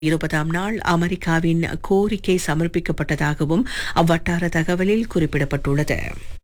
இருபதாம் நாள் அமெரிக்காவின் கோரிக்கை சமர்ப்பிக்கப்பட்டதாகவும் அவ்வட்டார தகவலில் குறிப்பிடப்பட்டுள்ளது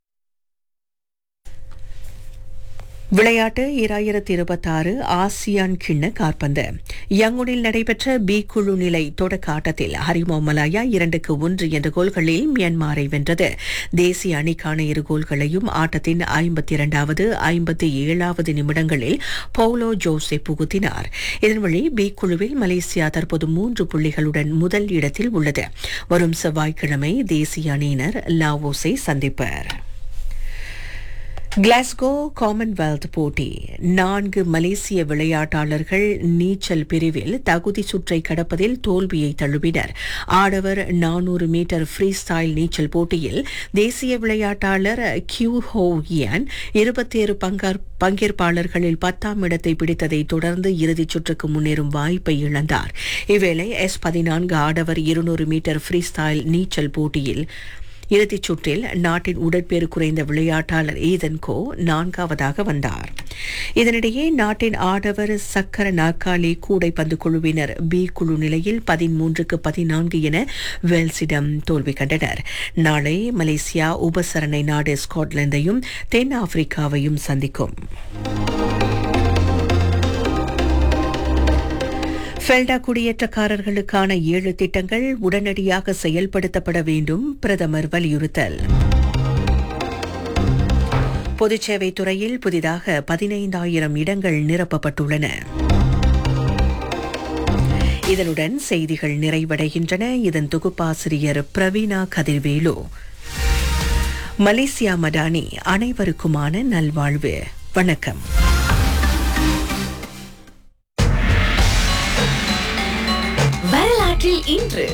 விளையாட்டு இராயிரத்தி இருபத்தாறு ஆசியான் கிண்ண காற்பந்து யங்குனில் நடைபெற்ற பி குழு நிலை தொடக்க ஆட்டத்தில் ஹரிமோ மலாயா இரண்டுக்கு ஒன்று என்ற கோல்களில் மியான்மாரை வென்றது தேசிய அணிக்கான இரு கோல்களையும் ஆட்டத்தின் ஐம்பத்தி இரண்டாவது ஐம்பத்தி ஏழாவது நிமிடங்களில் பவுலோ ஜோசே புகுத்தினார் இதன் வழி பி குழுவில் மலேசியா தற்போது மூன்று புள்ளிகளுடன் முதல் இடத்தில் உள்ளது வரும் செவ்வாய்க்கிழமை தேசிய அணியினர் லாவோஸை சந்திப்பர் கிளாஸ்கோ காமன்வெல்த் போட்டி நான்கு மலேசிய விளையாட்டாளர்கள் நீச்சல் பிரிவில் தகுதி சுற்றை கடப்பதில் தோல்வியை தழுவினர் ஆடவர் நானூறு மீட்டர் ஃப்ரீ ஸ்டைல் நீச்சல் போட்டியில் தேசிய விளையாட்டாளர் கியூ ஹோ இயன் இருபத்தேழு பங்கார் பங்கேற்பாளர்களில் பத்தாம் இடத்தை பிடித்ததை தொடர்ந்து இறுதிச் சுற்றுக்கு முன்னேறும் வாய்ப்பை இழந்தார் இவ்வேளை எஸ் பதினான்கு ஆடவர் இருநூறு மீட்டர் ஃப்ரீ ஸ்டைல் நீச்சல் போட்டியில் இறுதிச் சுற்றில் நாட்டின் உடற்பேறு குறைந்த விளையாட்டாளர் ஈதன் கோ நான்காவதாக வந்தார் இதனிடையே நாட்டின் ஆடவர் சக்கர நாற்காலி கூடைப்பந்து குழுவினர் பி குழு நிலையில் பதிமூன்றுக்கு பதினான்கு என வேல்ஸிடம் தோல்வி கண்டனர் நாளை மலேசியா உபசரணை நாடு ஸ்காட்லாந்தையும் தென் ஆப்பிரிக்காவையும் சந்திக்கும் ஃபெல்டா குடியேற்றக்காரர்களுக்கான ஏழு திட்டங்கள் உடனடியாக செயல்படுத்தப்பட வேண்டும் பிரதமர் வலியுறுத்தல் பொதுச்சேவை துறையில் புதிதாக பதினைந்தாயிரம் இடங்கள் நிரப்பப்பட்டுள்ளன இதனுடன் செய்திகள் நிறைவடைகின்றன இதன் தொகுப்பாசிரியர் பிரவீனா கதிர்வேலு மலேசியா மடானி அனைவருக்குமான நல்வாழ்வு வணக்கம் வரலாற்றில் இன்று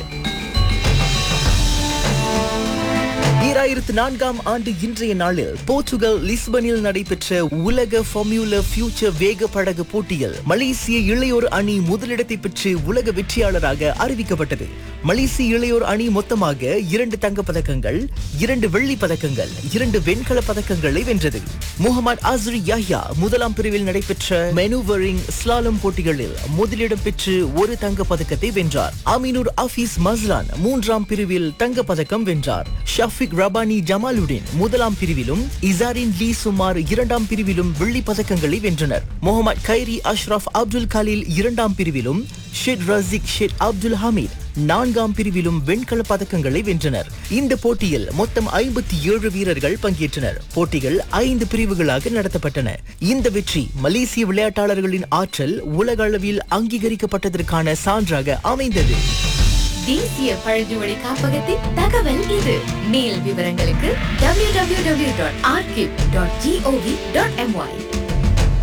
ஈராயிரத்து நான்காம் ஆண்டு இன்றைய நாளில் போர்ச்சுகல் லிஸ்பனில் நடைபெற்ற உலக ஃபார்மியூலா ஃபியூச்சர் வேக படகு போட்டியில் மலேசிய இளையோர் அணி முதலிடத்தை பெற்று உலக வெற்றியாளராக அறிவிக்கப்பட்டது மலேசிய இளையோர் அணி மொத்தமாக இரண்டு தங்கப் பதக்கங்கள் இரண்டு வெள்ளி பதக்கங்கள் இரண்டு வெண்கல பதக்கங்களை வென்றது முகமது அஸ்ரி யாஹ்யா முதலாம் பிரிவில் நடைபெற்ற மெனுவரிங் ஸ்லாலம் போட்டிகளில் முதலிடம் பெற்று ஒரு தங்கப் பதக்கத்தை வென்றார் அமீனுர் அஃபீஸ் மஸ்லான் மூன்றாம் பிரிவில் தங்கப் பதக்கம் வென்றார் ஷஃபிக் ரபானி ஜமாலுடன் முதலாம் பிரிவிலும் இசாரின் லீ சுமார் இரண்டாம் பிரிவிலும் வெள்ளி பதக்கங்களை வென்றனர் முகமது கைரி அஷ்ரஃப் அப்துல் கலீல் இரண்டாம் பிரிவிலும் ஷெட் ரசிக் ஷெட் அப்துல் ஹமீத் நான்காம் பிரிவிலும் வெண்கல பதக்கங்களை வென்றனர் இந்த போட்டியில் மொத்தம் ஐம்பத்தி ஏழு வீரர்கள் பங்கேற்றனர் போட்டிகள் ஐந்து பிரிவுகளாக நடத்தப்பட்டன இந்த வெற்றி மலேசிய விளையாட்டாளர்களின் ஆற்றல் உலக அளவில் அங்கீகரிக்கப்பட்டதற்கான சான்றாக அமைந்தது தேசிய பழங்குடி காப்பகத்தின் தகவல் இது மேல் விவரங்களுக்கு www.archive.gov.my